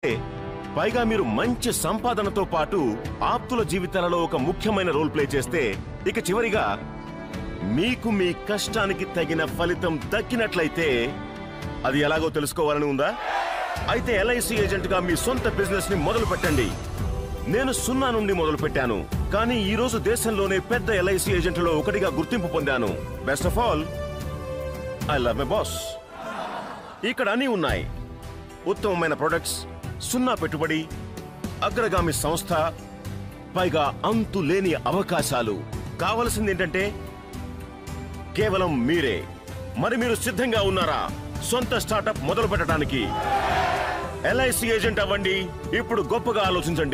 పైగా మీరు మంచి సంపాదనతో పాటు ఆప్తుల జీవితాలలో ఒక ముఖ్యమైన రోల్ ప్లే చేస్తే ఇక చివరిగా మీకు మీ కష్టానికి తగిన ఫలితం దక్కినట్లయితే అది ఎలాగో తెలుసుకోవాలని ఉందా అయితే ఎల్ఐసి ఏజెంట్ గా మీ సొంత బిజినెస్ ని మొదలు పెట్టండి నేను సున్నా నుండి మొదలు పెట్టాను కానీ ఈ రోజు దేశంలోనే పెద్ద ఎల్ఐసి ఏజెంట్లో ఒకటిగా గుర్తింపు పొందాను best of all I love my boss ఇక్కడ అన్నీ ఉన్నాయి ఉత్తమమైన ప్రొడక్ట్స్ సున్నా పెట్టుబడి అగ్రగామి సంస్థ పైగా అంతు లేని అవకాశాలు కావలసింది ఏంటంటే కేవలం మీరే మరి మీరు సిద్ధంగా ఉన్నారా సొంత స్టార్టప్ మొదలు పెట్టడానికి ఎల్ఐసి ఏజెంట్ అవ్వండి ఇప్పుడు గొప్పగా ఆలోచించండి